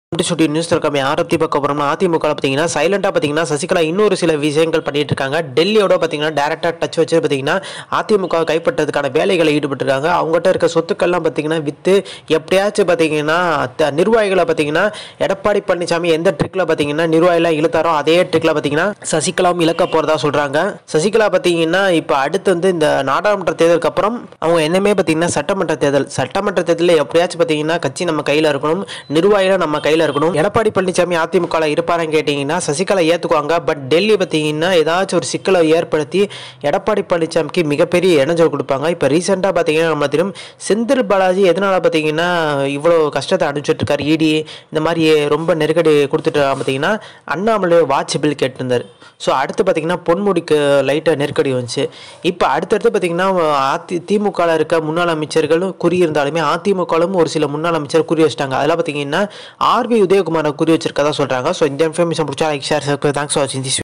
சுட்டி நியூஸ் இருக்காம யாரை பற்றி பார்க்க போகிறோம்னா அதிமுக பார்த்தீங்கன்னா சைலண்டாக பார்த்தீங்கன்னா சசிகலா இன்னொரு சில விஷயங்கள் பண்ணிட்டு இருக்காங்க டெல்லியோட பார்த்தீங்கன்னா டேரெக்டாக டச் வச்சு பார்த்தீங்கன்னா அதிமுக கைப்பற்றதுக்கான வேலைகளை ஈடுபட்டிருக்காங்க அவங்ககிட்ட இருக்க சொத்துக்கள்லாம் பார்த்தீங்கன்னா விற்று எப்படியாச்சும் பார்த்தீங்கன்னா த- நிர்வாகிகளை பார்த்தீங்கன்னா எடப்பாடி பழனிசாமி எந்த ட்ரிக்கில் பார்த்தீங்கன்னா நிர்வாகிலாம் இழுத்தாரோ அதே ட்ரிக்கில் பார்த்தீங்கன்னா சசிகலாவும் இழக்க போகிறதா சொல்கிறாங்க சசிகலா பார்த்தீங்கன்னா இப்போ அடுத்து வந்து இந்த நாடாளுமன்ற தேர்தலுக்கு அப்புறம் அவங்க என்னமே பார்த்தீங்கன்னா சட்டமன்ற தேர்தல் சட்டமன்ற தேர்தலில் எப்படியாச்சும் பார்த்தீங்கன்னா கட்சி நம்ம கையில் இருக்கணும் நிர்வாகிகள் நம்ம கையில் இருக்கணும் எடப்பாடி பழனிசாமி அதிமுகவில் இருப்பாருன்னு கேட்டிங்கன்னா சசிகலா ஏற்றுக்குவாங்க பட் டெல்லி பார்த்தீங்கன்னா ஏதாச்சும் ஒரு சிக்கலை ஏற்படுத்தி எடப்பாடி பழனிசாமிக்கு மிகப்பெரிய இணைஞ்சல் கொடுப்பாங்க இப்போ ரீசெண்டாக பார்த்தீங்கன்னா நம்ம தெரியும் செந்தில் பாலாஜி எதனால் பார்த்தீங்கன்னா இவ்வளோ கஷ்டத்தை அனுப்பிச்சிட்டு இருக்காரு இடி இந்த மாதிரி ரொம்ப நெருக்கடி கொடுத்துட்டு பார்த்தீங்கன்னா அண்ணாமலை வாட்ச் பில் கேட்டிருந்தார் ஸோ அடுத்து பார்த்தீங்கன்னா பொன்முடிக்கு லைட்டாக நெருக்கடி வந்துச்சு இப்போ அடுத்தடுத்து பார்த்தீங்கன்னா அதி திமுகவில் இருக்க முன்னாள் அமைச்சர்களும் குறி இருந்தாலுமே அதிமுகலும் ஒரு சில முன்னாள் அமைச்சர் குறி வச்சிட்டாங்க அதெல்லாம் பார்த்தீங்கன்னா ஆர்பி உதயகுமாரை குறி வச்சிருக்கதா சொல்கிறாங்க ஸோ இந்த இன்ஃபர்மேஷன் பிடிச்சா லைக் ஷேர் தேங்க்ஸ் ஃபார் வாட்சிங் திஸ்